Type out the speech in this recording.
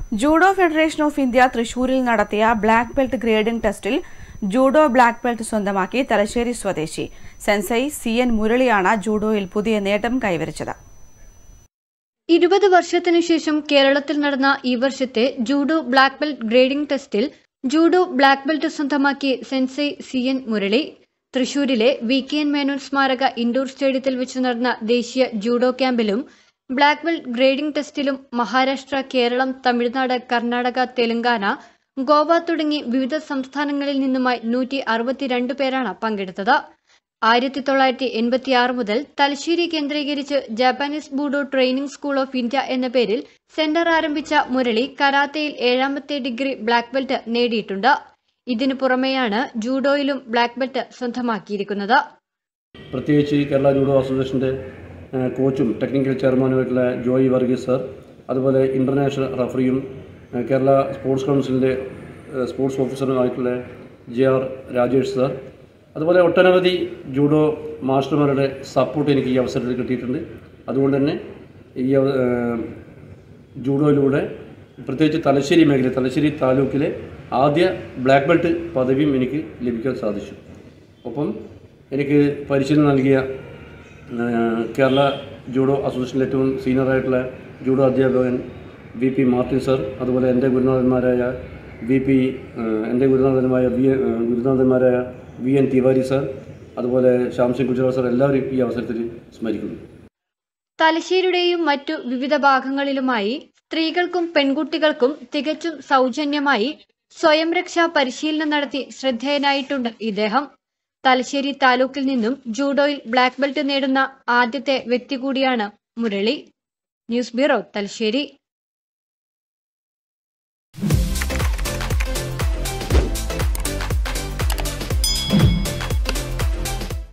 judo federation of India തൃശൂരിൽ നടത്തിയ black belt grading ടെസ്റ്റിൽ ജൂഡോ ബ്ലാക്ക് ബെൽറ്റ് സ്വന്തമാക്കി തലശ്ശേരി സ്വദേശി സെൻസൈ സി എൻ മുരളിയാണ് ജൂഡോയിൽ പുതിയ നേട്ടം കൈവരിച്ചത് ഇരുപത് വർഷത്തിനു ശേഷം കേരളത്തിൽ നടന്ന ഈ വർഷത്തെ ജൂഡോ ബ്ലാക്ക് ബെൽറ്റ് ഗ്രേഡിംഗ് ടെസ്റ്റിൽ ജൂഡോ ബ്ലാക്ക് ബെൽറ്റ് സ്വന്തമാക്കി സെൻസൈ സി എൻ മുരളി തൃശൂരിലെ വി കെ എൻ മേനോൻ സ്മാരക ഇൻഡോർ സ്റ്റേഡിയത്തിൽ വെച്ച് നടന്ന ദേശീയ ജൂഡോ ക്യാമ്പിലും ബ്ലാക്ക് ബെൽറ്റ് ഗ്രേഡിംഗ് ടെസ്റ്റിലും മഹാരാഷ്ട്ര കേരളം തമിഴ്നാട് കർണാടക തെലങ്കാന ഗോവ തുടങ്ങി വിവിധ സംസ്ഥാനങ്ങളിൽ നിന്നുമായി നൂറ്റി അറുപത്തിരണ്ട് പേരാണ് പങ്കെടുത്തത് ആയിരത്തി തൊള്ളായിരത്തി എൺപത്തി ആറ് മുതൽ തലശ്ശേരി കേന്ദ്രീകരിച്ച് Japanese budo training school of India എന്ന പേരിൽ സെന്റർ ആരംഭിച്ച മുരളി കരാത്തയിൽ ഏഴാമത്തെ ഡിഗ്രി ബ്ലാക്ക് ബെൽറ്റ് നേടിയിട്ടുണ്ട് ഇതിനു പുറമെയാണ് ജൂഡോയിലും ബ്ലാക്ക് ബെൽറ്റ് സ്വന്തമാക്കിയിരിക്കുന്നത് പ്രത്യേകിച്ച് കേരള ജൂഡോ അസോസിയേഷൻ്റെ ഏഹ്, കോച്ചും ടെക്നിക്കൽ ചെയർമാനുമായിട്ടുള്ള ജോയി വർഗീസ് സാർ അതുപോലെ ഇൻ്റർനാഷണൽ റഫറിയും ഏഹ്, കേരള സ്പോർട്സ് കൗൺസിലിൻ്റെ ഏഹ്, സ്പോർട്സ് ഓഫീസറുമായിട്ടുള്ള ജെ ആർ രാജേഷ് സാർ അതുപോലെ ഒട്ടനവധി ജൂഡോ മാസ്റ്റർമാരുടെ സപ്പോർട്ട് എനിക്ക് ഈ അവസരത്തിൽ കിട്ടിയിട്ടുണ്ട് അതുകൊണ്ട് തന്നെ ഈ അവ- ഏഹ്, ജൂഡോയിലൂടെ പ്രത്യേകിച്ച് തലശ്ശേരി മേഖല തലശ്ശേരി താലൂക്കിലെ ആദ്യ ബ്ലാക്ക് ബെൽറ്റ് പദവിയും എനിക്ക് ലഭിക്കാൻ സാധിച്ചു ഒപ്പം എനിക്ക് പരിശീലനം നൽകിയ ആ, കേരള ജൂഡോ അസോസിയേഷനിലെ ഏറ്റവും സീനിയറായിട്ടുള്ള ജൂഡോ അധ്യാപകൻ വി പി മാർട്ടിൻ സർ അതുപോലെ എൻ്റെ ഗുരുനാഥന്മാരായ വി പി എൻ്റെ ഗുരുനാഥന്മാരായ വി ആ, ഗുരുനാഥന്മാരായ വി എൻ തിവാരി സർ അതുപോലെ ശ്യാം സിംഗ് ഗുജറാത്ത് സർ എല്ലാവരും ഈ അവസരത്തിൽ സ്മരിക്കുന്നു തലശ്ശേരിയുടെയും മറ്റു വിവിധ ഭാഗങ്ങളിലുമായി സ്ത്രീകൾക്കും പെൺകുട്ടികൾക്കും തികച്ചും സൗജന്യമായി സ്വയം രക്ഷാ പരിശീലനം നടത്തി ശ്രദ്ധേയനായിട്ടുണ്ട് ഇദ്ദേഹം തലശ്ശേരി താലൂക്കിൽ നിന്നും ജൂഡോയിൽ ബ്ലാക്ക് ബെൽറ്റ് നേടുന്ന ആദ്യത്തെ വ്യക്തി കൂടിയാണ് മുരളി ന്യൂസ് ബ്യൂറോ തലശ്ശേരി